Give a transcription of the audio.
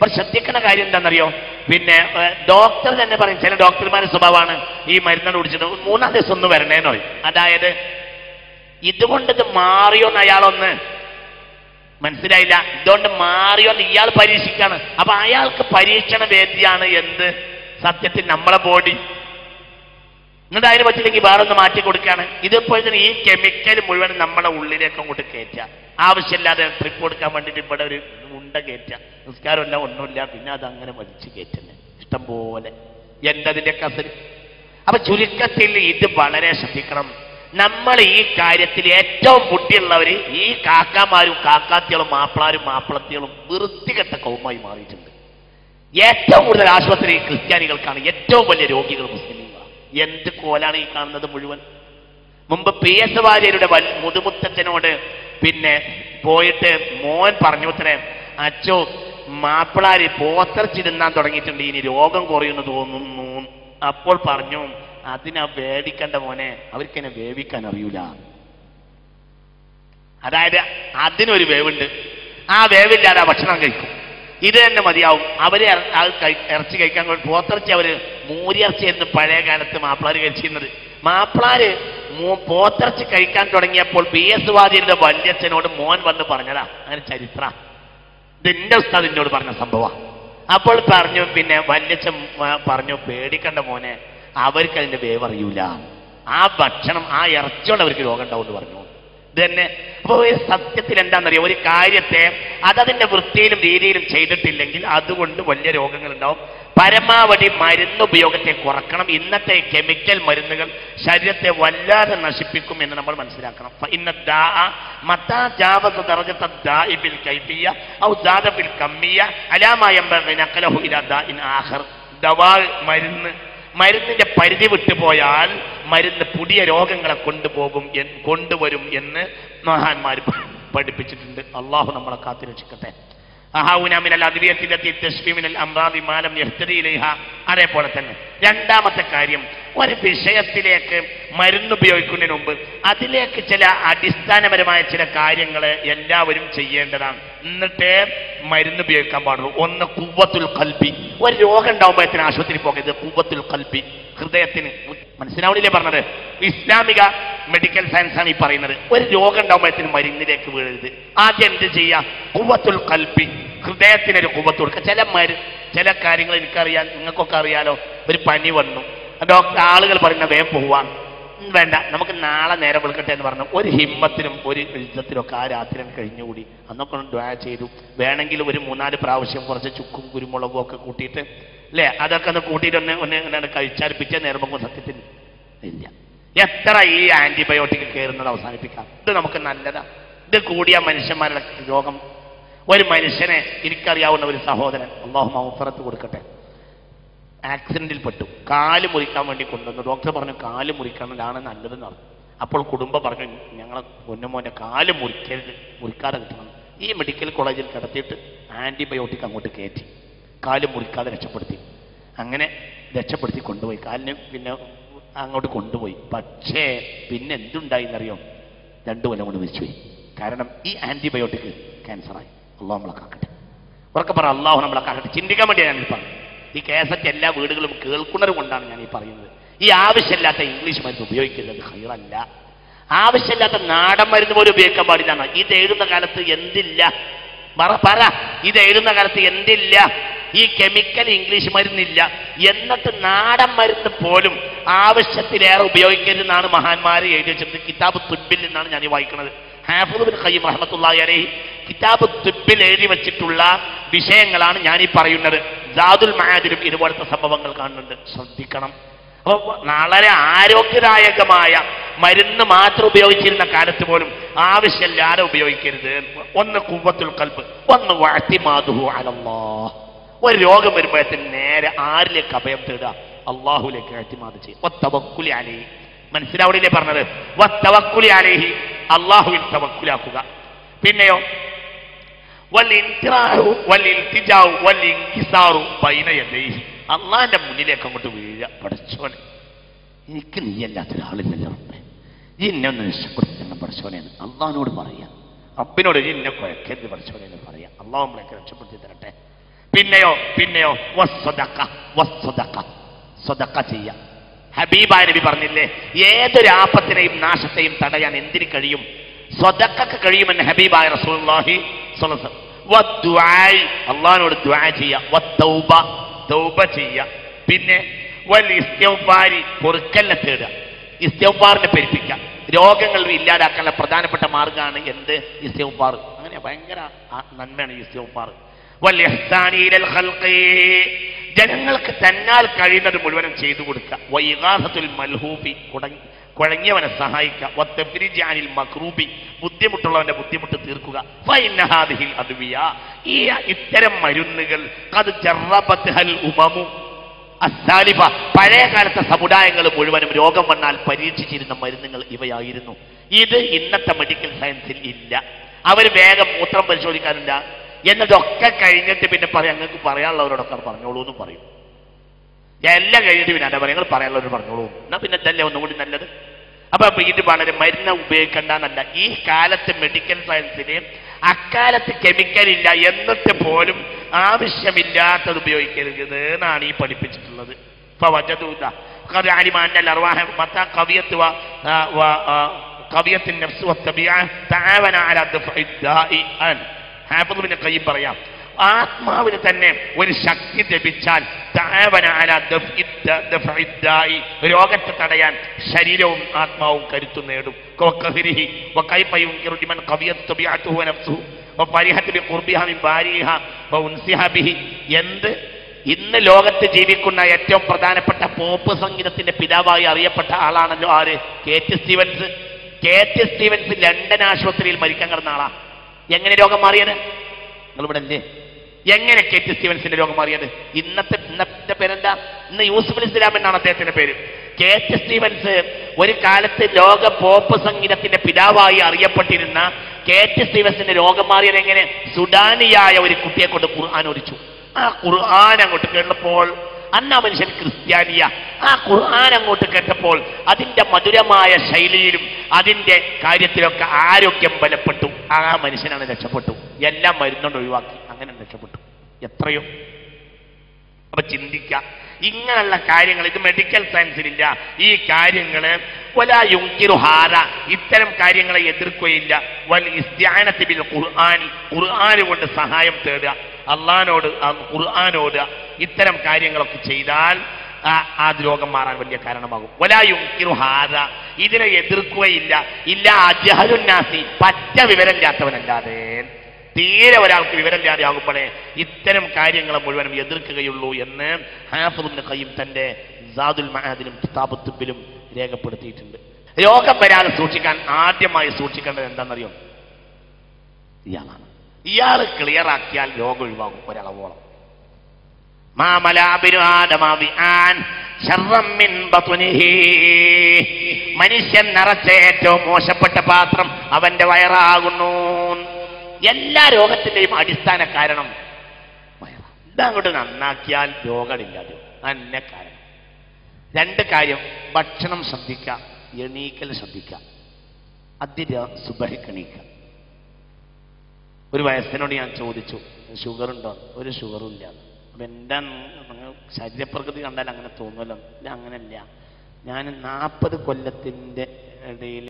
പക്ഷെ ശ്രദ്ധിക്കുന്ന കാര്യം എന്താണെന്നറിയോ പിന്നെ ഏഹ്, ഡോക്ടർ തന്നെ പറയും ചില ഡോക്ടർമാരുടെ സ്വഭാവമാണ് ഈ മരുന്നാണ് കുടിച്ചത് മൂന്നാം ദിവസം ഒന്ന് വരണേന്ന് പറയും അതായത് ഇതുകൊണ്ട് ഇത് മാറിയോന്ന് അയാളൊന്ന് മനസ്സിലായില്ല ഇതുകൊണ്ട് മാറിയോന്ന് ഇയാൾ പരീക്ഷിക്കാണ് അപ്പൊ അയാൾക്ക് പരീക്ഷണ വേദിയാണ് എന്ത് സത്യത്തിൽ നമ്മളെ ബോഡി എന്നിട്ട് അതിന് പറ്റില്ലെങ്കിൽ വേറെ ഒന്ന് മാറ്റി കൊടുക്കുകയാണ് ഇതുപോലെ തന്നെ ഈ കെമിക്കൽ മുഴുവൻ നമ്മുടെ ഉള്ളിലേക്ക് അങ്ങോട്ട് കയറ്റുക ആവശ്യമില്ലാതെ ട്രിപ്പ് കൊടുക്കാൻ വേണ്ടിയിട്ട് ഇവിടെ ഒരു ഉണ്ട കയറ്റുക നിസ്കാരമില്ല ഒന്നുമില്ല പിന്നെ അത് അങ്ങനെ വലിച്ചു കയറ്റുന്നത് ഇഷ്ടം പോലെ എന്തതിന്റെ കസൽ അപ്പൊ ചുരുക്കത്തിൽ ഇത് വളരെ ശ്രദ്ധിക്കണം നമ്മൾ ഈ കാര്യത്തിൽ ഏറ്റവും ബുദ്ധിയുള്ളവര് ഈ കാക്കാമാരും കാക്കാത്തികളും മാപ്പിളാരും മാപ്പിളത്തികളും വൃത്തികെട്ട കൗമായി മാറിയിട്ടുണ്ട് ഏറ്റവും കൂടുതൽ ആശുപത്രി ക്രിസ്ത്യാനികൾക്കാണ് ഏറ്റവും വലിയ രോഗികൾ മുസ്ലിങ്ങളാണ് എന്ത് കോലാണ് ഈ കാണുന്നത് മുഴുവൻ മുമ്പ് പി എസ് വാര്യരുടെ വൽ- മുതുമുത്തച്ഛനോട് പിന്നെ പോയിട്ട് മോൻ പറഞ്ഞു ഉത്തരേ അച്ചോ മാപ്പിളാര് പോത്തർച്ചി തിന്നാൻ തുടങ്ങിയിട്ടുണ്ട് ഇനി രോഗം കുറയുന്നു തോന്നുന്നു അപ്പോൾ പറഞ്ഞു അതിനാ വേടിക്കണ്ട മോനെ അവർക്ക് എന്നെ വേവിക്കാൻ അറിയൂല അതായത് അതിനൊരു വേവുണ്ട് ആ വേവില്ലാതെ ഭക്ഷണം കഴിക്കും ഇത് തന്നെ മതിയാവും അവര് ഇറ- ആ കഴി- ഇറച്ചി കഴിക്കാൻ കൊണ്ട് പോത്തിറച്ചി അവര് മൂരിയിറച്ചിയായിരുന്നു പഴയ കാലത്ത് മാപ്പിളാര് കഴിച്ചിരുന്നത് മാപ്പിളാര് മൂ- പോത്തിറച്ചി കഴിക്കാൻ തുടങ്ങിയപ്പോൾ പി എസ് വാദിയുടെ വല്യച്ഛനോട് മോൻ വന്ന് പറഞ്ഞതാ അങ്ങനെ ചരിത്ര ഇതിന്റെ ഉസ്താദ് എന്നോട് പറഞ്ഞ സംഭവം അപ്പോൾ പറഞ്ഞു പിന്നെ വല്യച്ഛൻ ആ, പറഞ്ഞു പേടിക്കണ്ട മോനെ അവർക്ക് അതിന്റെ വേവ് അറിയൂല ആ ഭക്ഷണം ആ ഇറച്ചിയോട് അവർക്ക് രോഗം ഉണ്ടാവും എന്ന് പറഞ്ഞു ഇത് തന്നെ അപ്പൊ ഒരു സത്യത്തിൽ എന്താണെന്നറിയോ ഒരു കാര്യത്തെ അതതിന്റെ വൃത്തിയിലും രീതിയിലും ചെയ്തിട്ടില്ലെങ്കിൽ അതുകൊണ്ട് വലിയ രോഗങ്ങൾ ഉണ്ടാവും പരമാവധി മരുന്ന് ഉപയോഗത്തെ കുറക്കണം ഇന്നത്തെ കെമിക്കൽ മരുന്നുകൾ ശരീരത്തെ വല്ലാതെ നശിപ്പിക്കും എന്ന് നമ്മൾ മനസ്സിലാക്കണം ഫ ഇന്ന ദാഅ മത്താ ജാവസ ദറജത ദാഇ ബിൽ കൈഫിയ്യ ഔ സാദ ബിൽ കമ്മിയ്യ അലാ മാ യംബഗി നഖലഹു ഇലാ ദാഇൻ ആഖർ ദവാ മരുന്ന് മരുന്നിന്റെ പരിധി വിട്ടുപോയാൽ മരുന്ന് പുതിയ രോഗങ്ങളെ കൊണ്ടുപോകും എന്ന് കൊണ്ടുവരും എന്ന് മഹാന്മാർ പഠിപ്പിച്ചിട്ടുണ്ട് അള്ളാഹു നമ്മളെ കാത്തിരക്ഷിക്കട്ടെ അഹാവുന മിനൽ അദ്വിയത്തിലെത്തി തശ്ഫി മിനൽ അമ്രാദി മാലം യഹ്തദി ഇലൈഹ അതേപോലെ തന്നെ രണ്ടാമത്തെ കാര്യം ഒരു വിഷയത്തിലേക്ക് മരുന്ന് ഉപയോഗിക്കുന്നതിന് മുമ്പ് അതിലേക്ക് ചില അടിസ്ഥാനപരമായ ചില കാര്യങ്ങൾ എല്ലാവരും ചെയ്യേണ്ടതാണ് എന്നിട്ടേ മരുന്ന് ഉപയോഗിക്കാൻ പാടുള്ളൂ ഒന്ന് കുവ്വത്തുൽ കൽബി ഒരു രോഗം ഉണ്ടാകുമ്പോഴത്തിന് ആശുപത്രി പോകരുത് കുവ്വത്തുൽ കൽബി ഹൃദയത്തിന് മനസ്സിലാവണില്ലേ പറഞ്ഞത് ഇസ്ലാമിക മെഡിക്കൽ സയൻസ് ആണ് ഈ പറയുന്നത് ഒരു രോഗം ഉണ്ടാകുമ്പോഴത്തിന് മരുന്നിലേക്ക് വീഴരുത് ആദ്യം എന്ത് ചെയ്യാം കുവ്വത്തുൽ കൽബി ഹൃദയത്തിനൊരു കുവ്വത്ത് കൊടുക്കുക ചില മരു ചില കാര്യങ്ങൾ എനിക്കറിയാം നിങ്ങൾക്കൊക്കെ അറിയാലോ ഒരു പനി വന്നു ഡോക്ടർ ആളുകൾ പറയുന്ന വേഗം പോവാം ഉം, വേണ്ട നമുക്ക് നാളെ നേരെ വിളിക്കട്ടെ എന്ന് പറഞ്ഞു ഒരു ഹിമ്മത്തിനും ഒരു എഴുത്തത്തിനും ഒക്കെ ആ രാത്രി കഴിഞ്ഞുകൂടി അന്നൊക്കെ ഒന്ന് ദ്വാ ചെയ്തു വേണമെങ്കിൽ ഒരു മൂന്നാല് പ്രാവശ്യം കുറച്ച് ചുക്കും കുരുമുളകും ഒക്കെ കൂട്ടിയിട്ട് അല്ലേ അതൊക്കെ ഒന്ന് കൂട്ടിയിട്ട് ഒന്ന് ഒന്ന് ഇങ്ങനെ കഴിച്ചാൽ പിറ്റേ നേരം സത്യത്തിൽ ഇല്ല എത്ര ഈ ആന്റിബയോട്ടിക് കയറുന്നത് അവസാനിപ്പിക്കാം ഇത് നമുക്ക് നല്ലതാ ഇത് കൂടിയ മനുഷ്യന്മാരുടെ രോഗം ഒരു മനുഷ്യനെ എനിക്കറിയാവുന്ന ഒരു സഹോദരൻ അള്ളാഹു മൗഫറത്ത് കൊടുക്കട്ടെ ആക്സിഡന്റിൽ പെട്ടു കാല് മുറിക്കാൻ വേണ്ടി കൊണ്ടുവന്നു ഡോക്ടർ പറഞ്ഞു കാല് മുറിക്കണതാണ് നല്ലതെന്ന് പറഞ്ഞു അപ്പോൾ കുടുംബം പറഞ്ഞു ഞങ്ങളെ പൊന്നുമോനെ കാല് മുറിക്കരുത് മുറിക്കാതെ കിട്ടണം ഈ മെഡിക്കൽ കോളേജിൽ കിടത്തിയിട്ട് ആന്റിബയോട്ടിക് അങ്ങോട്ട് കയറ്റി കാല് മുറിക്കാതെ രക്ഷപ്പെടുത്തി അങ്ങനെ രക്ഷപ്പെടുത്തി കൊണ്ടുപോയി കാലിന് പിന്നെ അങ്ങോട്ട് കൊണ്ടുപോയി പക്ഷേ പിന്നെ എന്തുണ്ടായി എന്നറിയോ രണ്ടു കൊല്ലം കൊണ്ട് മരിച്ചുപോയി കാരണം ഈ ആന്റിബയോട്ടിക് ക്യാൻസറായി അള്ളാഹു നമ്മളെ കാക്കട്ടെ ഉറക്കെ പറ അള്ളാഹു നമ്മളെ കാക്കട്ടെ ചിന്തിക്കാൻ വേണ്ടിയാണ് ഞാൻ പറഞ്ഞത് ഈ കേസറ്റ് എല്ലാ വീടുകളും കേൾക്കുന്നത് കൊണ്ടാണ് ഞാൻ ഈ പറയുന്നത് ഈ ആവശ്യമില്ലാത്ത ഇംഗ്ലീഷ് മരുന്ന് ഉപയോഗിക്കുന്നത് ഹൈറല്ല ആവശ്യമില്ലാത്ത നാടൻ മരുന്ന് പോലും ഉപയോഗിക്കാൻ പാടില്ല എന്നാ. ഇത് എഴുതുന്ന കാലത്ത് എന്തില്ല പറ പറ ഇത് എഴുതുന്ന കാലത്ത് എന്തില്ല ഈ കെമിക്കൽ ഇംഗ്ലീഷ് മരുന്നില്ല എന്നിട്ട് നാടൻ മരുന്ന് പോലും ആവശ്യത്തിലേറെ ഉപയോഗിക്കരുതെന്നാണ് മഹാന്മാർ എഴുതി വെച്ചത് കിതാബ് തുബിൽ നിന്നാണ് ഞാൻ ഈ വായിക്കുന്നത് ഹാഫിദ് ബിൻ ഖയ്യിം റഹ്മത്തുള്ളാഹി അലൈഹി കിതാബ് തുബിൽ എഴുതി വെച്ചിട്ടുള്ള വിഷയങ്ങളാണ് ഞാൻ ഈ പറയുന്നത് ജാദുൽ മഹാദിലും ഇതുപോലത്തെ സംഭവങ്ങൾ കാണുന്നുണ്ട് ശ്രദ്ധിക്കണം അപ്പൊ വളരെ ആരോഗ്യദായകമായ മരുന്ന് മാത്രം ഉപയോഗിച്ചിരുന്ന കാലത്ത് പോലും ആവശ്യമില്ലാതെ ഉപയോഗിക്കരുത് ഒന്ന് കുവ്വത്തുൽ കൽബ് ഒന്ന് വഅ്തിമാദുഹു അലല്ലാഹ് ഒരു രോഗം വരുമ്പോഴത്തേന് നേരെ ആരിലേക്ക് അഭയം തേടുക അള്ളാഹുലേക്ക് അറ്റിമാത് ചെയ്യും വത്തവക്കുലി അലൈഹി മനസ്സിലാവണില്ലേ പറഞ്ഞത് വത്തവക്കുലി അലൈഹി അള്ളാഹുവിൽ തവക്കുലാക്കുക പിന്നെയോ വൽഇൻതിറാഹു വൽഇൽതിജാഉ വൽഇൻകിസാറു ബൈന യദൈഹി അള്ളാഹിന്റെ മുന്നിലേക്ക് അങ്ങോട്ട് വീഴുക പഠിച്ചോനെ എനിക്ക് നീയല്ലാത്ത ഒരാളില്ലല്ലോ റബ്ബേ ഈ എന്നെ ഒന്ന് രക്ഷപ്പെടുത്തി തന്നെ പഠിച്ചോനെ എന്ന് അള്ളാഹിനോട് പറയാം റബ്ബിനോട് ഈ എന്നെ കുഴക്കരുത് പഠിച്ചോനെ എന്ന് പറയാം അള്ളാഹു നമ്മളെയൊക്കെ രക്ഷപ്പെടുത്തി തരട്ടെ പിന്നെയോ പിന്നെയോ വസ്വദക്ക വസ്വദക്ക സ്വദക്ക ചെയ്യാം ഹബീബായ നബി പറഞ്ഞില്ലേ ഏതൊരു ആപത്തിനെയും നാശത്തെയും തടയാൻ എന്തിന് കഴിയും സ്വതക്കൊക്കെ കഴിയുമെന്ന് ഹബീബായ റസൂലുള്ളാഹി സ്വല്ലല്ലാഹു അലൈഹി വസല്ലം. വദ്ദുആഇ, അള്ളാഹിനോട് ദുആ ചെയ്യുക വത്തൗബ തൗബ ചെയ്യുക പിന്നെ വൽ ഇസ്തിഗ്ഫാരി പൊറുക്കലിനെ തേടുക ഇസ്തിഗ്ഫാറിനെ പെരുപ്പിക്കുക രോഗങ്ങൾ ഇല്ലാതാക്കാനുള്ള പ്രധാനപ്പെട്ട മാർഗ്ഗമാണ് എന്ത് ഇസ്തിഗ്ഫാർ അങ്ങനെ ഭയങ്കര ആ- നന്മയാണ് ഈ ഇസ്തിഗ്ഫാർ വൽ ഇഹ്സാനി ഇലൽ ഖൽഖി ജനങ്ങൾക്ക് തന്നാൽ കഴിയുന്നത് മുഴുവനും ചെയ്തു കൊടുക്കുക വൈകാസത്തുൽ മൽഹൂബി കുടങ്ങി കുഴങ്ങിയവനെ സഹായിക്കുക വത്തഫ്രിജ് അനിൽ മക്രൂബി ബുദ്ധിമുട്ടുള്ളവന്റെ ബുദ്ധിമുട്ട് തീർക്കുക ഫൈനഹാദിഹിൽ അദ്വിയ ഈ ഇത്തരം മരുന്നുകൾ അത് ജറബത്ഹൽ ഉമമു അസാലിഫ പഴയ കാലത്തെ സമുദായങ്ങൾ മുഴുവനും രോഗം വന്നാൽ പരീക്ഷിച്ചിരുന്ന മരുന്നുകൾ ഇവയായിരുന്നു ഇത് ഇന്നത്തെ മെഡിക്കൽ സയൻസിൽ ഇല്ല അവർ വേഗം മൂത്രം പരിശോധിക്കാനില്ല എന്നതൊക്കെ കഴിഞ്ഞിട്ട് പിന്നെ പറയാം ഞങ്ങൾക്ക് പറയാനുള്ളവരോടൊക്കെ അത് പറഞ്ഞോളൂ എന്നും പറയും എല്ലാം കഴിഞ്ഞിട്ട് പിന്നെ എന്താ പറയാം നിങ്ങൾ പറയാനുള്ളവർ പറഞ്ഞോളൂ എന്നാ പിന്നെ ഇതല്ലേ ഒന്നും കൂടി നല്ലത് അപ്പൊ ഇത് വളരെ മരുന്ന് ഉപയോഗിക്കേണ്ടെന്നല്ല ഈ കാലത്ത് മെഡിക്കൽ സയൻസിന് അക്കാലത്ത് കെമിക്കൽ ഇല്ല എന്നിട്ട് പോലും ആവശ്യമില്ലാത്തത് ഉപയോഗിക്കരുത് എന്നാണ് ഈ പഠിപ്പിച്ചിട്ടുള്ളത് فوجدوا قد علم أن الأرواح متى قضيت و و- قضية النفس والطبيعة تعاون على دفع الداء عنه ഹാഫിദ് ബിൻ ഖയ്യിം പറയാം ആത്മാവിന് തന്നെ ഒരു ശക്തി ലഭിച്ചാൽ തആവന അലാ ദഫ്ഇ ദ- ദഫ്ഇ ദാഇ. രോഗത്തെ തടയാൻ ശരീരവും ആത്മാവും കരുത്തു നേടും വഖഹ്രിഹി വകൈഫ യുൻകിറു ലിമൻ ഖവിയത് തബിഅതുഹു വനഫ്സുഹു വഫരിഹത് ബിഖുർബിഹ മിൻ ബാരിഹ വഉൻസിഹ ബിഹി എന്ത് ഇന്ന് ലോകത്ത് ജീവിക്കുന്ന ഏറ്റവും പ്രധാനപ്പെട്ട പോപ്പ് സംഗീതത്തിന്റെ പിതാവായി അറിയപ്പെട്ട ആളാണല്ലോ ആര് K T Stevens K T Stevens London ആശുപത്രിയിൽ മരിക്കാൻ കിടന്ന ആളാ എങ്ങനെ രോഗം മാറിയത് നിങ്ങൾ ഇവിടെ അല്ലേ എങ്ങനെ കെ ടി സ്റ്റീവൻസിന്റെ രോഗം മാറിയത് ഇന്നത്തെ ഇന്നത്തെ പേരെന്താ ഇന്ന് യൂസുഫ് ഇസ്ലാം എന്നാണ് അദ്ദേഹത്തിന്റെ പേര് കെ ടി സ്റ്റീവൻസ് ഒരു കാലത്ത് ലോക പോപ്പ് സംഗീതത്തിന്റെ പിതാവായി അറിയപ്പെട്ടിരുന്ന കെ ടി സ്റ്റീവൻസിന്റെ രോഗം മാറിയത് എങ്ങനെ സുഡാനിയായ ഒരു കുട്ടിയെ കൊണ്ട് ഖുർആൻ ഒരിച്ചു ആ ഖുർആൻ അങ്ങോട്ട് കേട്ടപ്പോൾ അന്ന് ആ മനുഷ്യൻ ക്രിസ്ത്യാനിയ ആ ഖുർആൻ അങ്ങോട്ട് കേട്ടപ്പോൾ അതിന്റെ മധുരമായ ശൈലിയിലും അതിന്റെ കാര്യത്തിലൊക്കെ ആരോഗ്യം ബലപ്പെട്ടു ആ മനുഷ്യനാണ് രക്ഷപ്പെട്ടു എല്ലാം മരുന്നുകൊണ്ട് ഒഴിവാക്കി അങ്ങനെ രക്ഷപ്പെട്ടു എത്രയോ അപ്പൊ ചിന്തിക്ക ഇങ്ങനെയുള്ള കാര്യങ്ങൾ ഇത് മെഡിക്കൽ സയൻസിലില്ല ഈ കാര്യങ്ങള് വലാ യുങ്കിറു ഹാര ഇത്തരം കാര്യങ്ങളെ എതിർക്കുകയില്ല വൽ ഇസ്ത്യാനത്തി ബിൽ ഖുർആനി ഖുർആൻ കൊണ്ട് സഹായം തേടുക അള്ളഹാനോട് ഖുർആാനോട് ഇത്തരം കാര്യങ്ങളൊക്കെ ചെയ്താൽ ആ ആ രോഗം മാറാൻ വലിയ കാരണമാകും വലാ യുങ്കിറു ഹാര ഇതിനെ എതിർക്കുകയില്ല ഇല്ല അജഹലുന്നാസി പറ്റ വിവരമില്ലാത്തവനല്ലാതെ തീരെ ഒരാൾക്ക് വിവരമില്ലാതെ ആകുമ്പോഴേ ഇത്തരം കാര്യങ്ങളെ മുഴുവനും എതിർക്കുകയുള്ളൂ എന്ന് ഹാഫിറിന് കയ്യും തന്റെ സാദുൽ മഹാദിലും കിതാബത്തുബിലും രേഖപ്പെടുത്തിയിട്ടുണ്ട് രോഗം വരാതെ സൂക്ഷിക്കാൻ ആദ്യമായി സൂക്ഷിക്കേണ്ടത് എന്താണെന്നറിയോ ഇയാളാണ് ഇയാൾ ക്ലിയർ ആക്കിയാൽ രോഗം ഒഴിവാകും ഒരളവോളം മാമലാബിനു ആദമാവി ആൻ ശർറം മിൻ ബത്നിഹി. മനുഷ്യൻ നിറച്ച ഏറ്റവും മോശപ്പെട്ട പാത്രം അവന്റെ വയറാകുന്നു എല്ലാ രോഗത്തിന്റെയും അടിസ്ഥാന കാരണം വയറാ ഇതങ്ങോട്ട് നന്നാക്കിയാൽ രോഗമില്ലാതെ നല്ല കാരണം രണ്ട് കാര്യം ഭക്ഷണം ശ്രദ്ധിക്കുക എണീക്കൽ ശ്രദ്ധിക്കുക അതിര സുബഹിക്കണീക്കുക ഒരു വയസ്സിനോട് ഞാൻ ചോദിച്ചു ഷുഗർ ഉണ്ടോ ഒരു ഷുഗറും ഇല്ല അപ്പൊ എന്താ നിങ്ങൾ ശരീരപ്രകൃതി കണ്ടാൽ അങ്ങനെ തോന്നുമല്ലോ ഇല്ല അങ്ങനെയല്ല ഞാൻ നാൽപ്പത് കൊല്ലത്തിന്റെ ഇടയിൽ